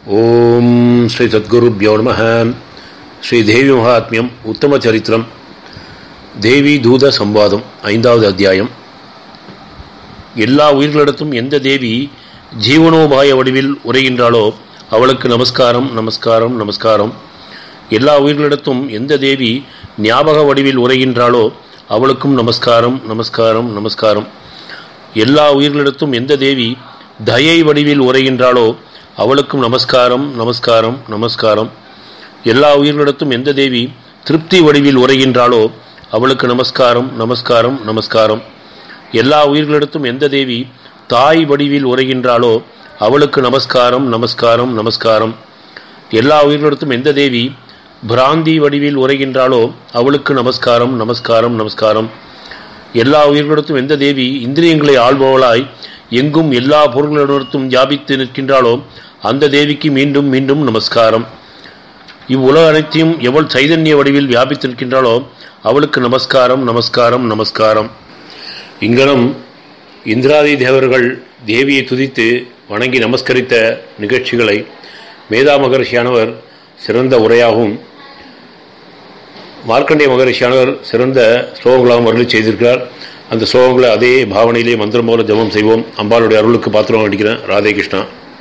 ஓம் ஸ்ரீ சத்குருப்யோ நம ஸ்ரீ தேவி மகாத்மியம் உத்தம சரித்திரம் தேவி தூத சம்வாதம் ஐந்தாவது அத்தியாயம் எல்லா உயிர்களிடத்தும் எந்த தேவி ஜீவனோபாய வடிவில் உரைகின்றாளோ அவளுக்கு நமஸ்காரம் நமஸ்காரம் நமஸ்காரம் எல்லா உயிர்களிடத்தும் எந்த தேவி ஞாபக வடிவில் உரைகின்றாளோ அவளுக்கும் நமஸ்காரம் நமஸ்காரம் நமஸ்காரம் எல்லா உயிர்களிடத்தும் எந்த தேவி தயை வடிவில் உரைகின்றாளோ அவளுக்கும் நமஸ்காரம் நமஸ்காரம் நமஸ்காரம் எல்லா உயிர்களிடத்தும் எந்த தேவி திருப்தி வடிவில் உரைகின்றாளோ அவளுக்கு நமஸ்காரம் நமஸ்காரம் நமஸ்காரம் எல்லா உயிர்களிடத்தும் எந்த தேவி தாய் வடிவில் உரைகின்றாளோ அவளுக்கு நமஸ்காரம் நமஸ்காரம் நமஸ்காரம் எல்லா உயிர்களிடத்தும் எந்த தேவி பிராந்தி வடிவில் உரைகின்றாளோ அவளுக்கு நமஸ்காரம் நமஸ்காரம் நமஸ்காரம் எல்லா உயிர்களிடத்தும் எந்த தேவி இந்திரியங்களை ஆள்பவளாய் எங்கும் எல்லா பொருள்களிடத்தும் வியாபித்து நிற்கின்றாளோ அந்த தேவிக்கு மீண்டும் மீண்டும் நமஸ்காரம் இவ்வுலக அனைத்தையும் எவள் சைதன்ய வடிவில் வியாபித்து நிற்கின்றாளோ அவளுக்கு நமஸ்காரம் நமஸ்காரம் நமஸ்காரம் இங்கனம் இந்திராதி தேவர்கள் தேவியை துதித்து வணங்கி நமஸ்கரித்த நிகழ்ச்சிகளை மேதா மகரிஷியானவர் சிறந்த உரையாகவும் மார்க்கண்டிய மகரிஷியானவர் சிறந்த ஸ்லோகங்களாகவும் அருளி செய்திருக்கிறார் அந்த ஸ்லோகங்களை அதே பாவனையிலே மந்திரம் போல ஜபம் செய்வோம் அம்பாளுடைய அருளுக்கு பாத்திரம் அடிக்கிறேன் ராதே கிருஷ்ணா